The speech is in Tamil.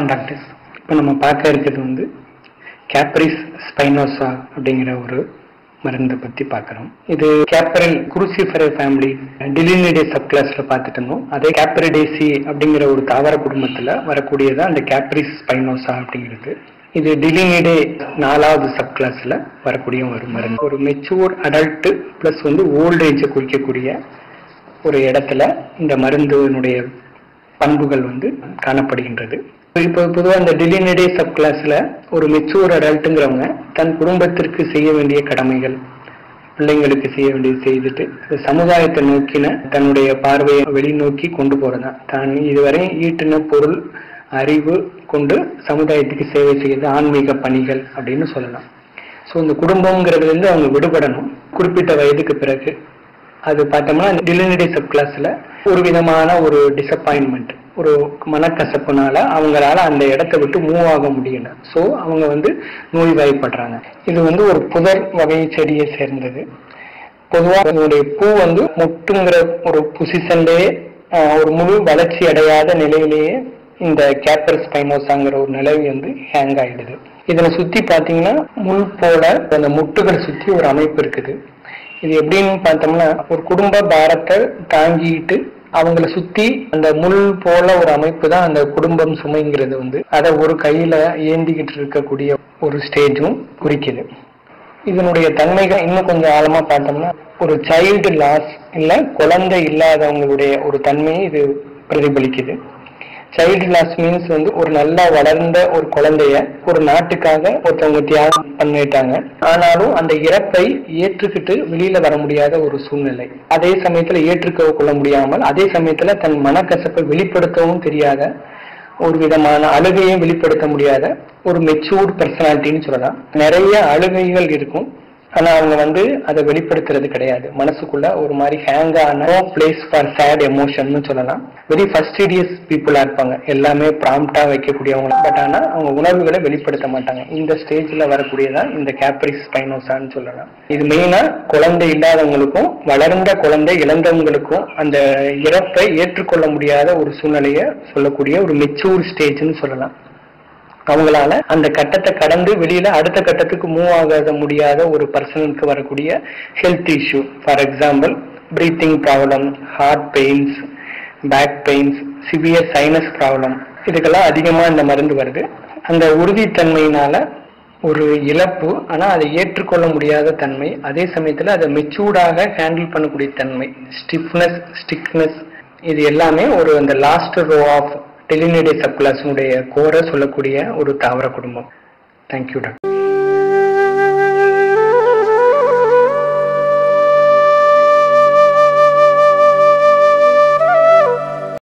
வணக்கம் டாக்டர்ஸ் இப்போ நம்ம பார்க்க இருக்கிறது வந்து கேப்ரிஸ் ஸ்பைனோசா அப்படிங்கிற ஒரு மருந்தை பற்றி பார்க்குறோம் இது கேப்பரல் குருசிஃபரே ஃபேமிலி டிலினிடே சப் கிளாஸ்ல பார்த்துட்டு இருந்தோம் அதே கேப்பரிடேசி அப்படிங்கிற ஒரு தாவர குடும்பத்தில் வரக்கூடியது அந்த கேப்ரிஸ் ஸ்பைனோசா அப்படிங்கிறது இது டிலினிடே நாலாவது சப் கிளாஸ்ல வரக்கூடிய ஒரு மருந்து ஒரு மெச்சூர் அடல்ட் ப்ளஸ் வந்து ஓல்ட் ஏஜை குறிக்கக்கூடிய ஒரு இடத்துல இந்த மருந்தினுடைய பண்புகள் வந்து காணப்படுகின்றது இப்போ பொதுவாக இந்த டிலினிடே சப் கிளாஸ்ல ஒரு மெச்சூர் அடல்ட்டுங்கிறவங்க தன் குடும்பத்திற்கு செய்ய வேண்டிய கடமைகள் பிள்ளைங்களுக்கு செய்ய வேண்டியது செய்துட்டு சமுதாயத்தை நோக்கின தன்னுடைய பார்வையை வெளிநோக்கி கொண்டு போறதா தான் இதுவரை ஈட்டின பொருள் அறிவு கொண்டு சமுதாயத்துக்கு சேவை செய்யறது ஆன்மீக பணிகள் அப்படின்னு சொல்லலாம் ஸோ இந்த குடும்பங்கிறது வந்து அவங்க விடுபடணும் குறிப்பிட்ட வயதுக்கு பிறகு அது பார்த்தோம்னா டிலினரி சப் கிளாஸ்ல ஒரு விதமான ஒரு டிசப்பாயின்மெண்ட் ஒரு மனக்கசப்புனால அவங்களால அந்த இடத்த விட்டு மூவ் ஆக முடியல ஸோ அவங்க வந்து நோய்வாய்ப்படுறாங்க இது வந்து ஒரு புதர் வகை செடியை சேர்ந்தது பொதுவாக இதனுடைய பூ வந்து மொட்டுங்கிற ஒரு பொசிஷன்லயே ஒரு முழு வளர்ச்சி அடையாத நிலையிலேயே இந்த கேப்பர் ஸ்பைனோசாங்கிற ஒரு நிலவி வந்து ஹேங் ஆயிடுது இதனை சுத்தி பாத்தீங்கன்னா முள் போல அந்த முட்டுகள் சுத்தி ஒரு அமைப்பு இருக்குது இது எப்படின்னு பார்த்தோம்னா ஒரு குடும்ப பாரத்தை தாங்கிட்டு அவங்கள சுத்தி அந்த முள் போல ஒரு அமைப்பு தான் அந்த குடும்பம் சுமைங்கிறது வந்து அதை ஒரு கையில ஏந்திக்கிட்டு இருக்கக்கூடிய ஒரு ஸ்டேஜும் குறிக்குது இதனுடைய தன்மைகள் இன்னும் கொஞ்சம் ஆழமா பார்த்தோம்னா ஒரு சைல்டு லாஸ் இல்ல குழந்தை இல்லாதவங்களுடைய ஒரு தன்மையை இது பிரதிபலிக்குது சைல்டு லாஸ் மீன்ஸ் வந்து ஒரு நல்லா வளர்ந்த ஒரு குழந்தைய ஒரு நாட்டுக்காக ஒருத்தவங்க தியாகம் பண்ணிட்டாங்க ஆனாலும் அந்த இறப்பை ஏற்றுக்கிட்டு வெளியில வர முடியாத ஒரு சூழ்நிலை அதே சமயத்துல ஏற்றுக்க கொள்ள முடியாமல் அதே சமயத்துல தன் மனக்கசப்பை வெளிப்படுத்தவும் தெரியாத ஒரு விதமான அழுகையை வெளிப்படுத்த முடியாத ஒரு மெச்சூர்ட் பர்சனாலிட்டின்னு சொல்லலாம் நிறைய அழுகைகள் இருக்கும் ஆனா அவங்க வந்து அதை வெளிப்படுத்துறது கிடையாது மனசுக்குள்ள ஒரு மாதிரி ஹேங் ஆன பிளேஸ் ஃபார் சேட் எமோஷன் சொல்லலாம் வெரி ஃபஸ்டிடியஸ் பீப்புளா இருப்பாங்க எல்லாமே ப்ராம்ப்டா வைக்கக்கூடியவங்க பட் ஆனா அவங்க உணர்வுகளை வெளிப்படுத்த மாட்டாங்க இந்த ஸ்டேஜ்ல வரக்கூடியதான் இந்த கேப்ரிஸ் ஸ்பைனோசான்னு சொல்லலாம் இது மெயினா குழந்தை இல்லாதவங்களுக்கும் வளர்ந்த குழந்தை இழந்தவங்களுக்கும் அந்த இறப்பை ஏற்றுக்கொள்ள முடியாத ஒரு சூழ்நிலையை சொல்லக்கூடிய ஒரு மெச்சூர் ஸ்டேஜ்னு சொல்லலாம் அவங்களால அந்த கட்டத்தை கடந்து வெளியில அடுத்த கட்டத்துக்கு மூவ் ஆகாத முடியாத ஒரு பர்சனுக்கு வரக்கூடிய health issue for example breathing problem heart pains back pains severe sinus problem இதுக்கெல்லாம் அதிகமா இந்த மருந்து வருது அந்த உறுதித்தன்மையினால ஒரு இழப்பு ஆனா அதை ஏற்றுக்கொள்ள முடியாத தன்மை அதே சமயத்துல அதை மெச்சூர்டாக ஹேண்டில் பண்ணக்கூடிய தன்மை ஸ்டிஃப்னஸ் ஸ்டிக்னஸ் இது எல்லாமே ஒரு அந்த லாஸ்ட் ரோ ஆஃப் டெலினேடிய சப்கிளாஸினுடைய கோரை சொல்லக்கூடிய ஒரு தாவர குடும்பம் தேங்க்யூ டாக்டர்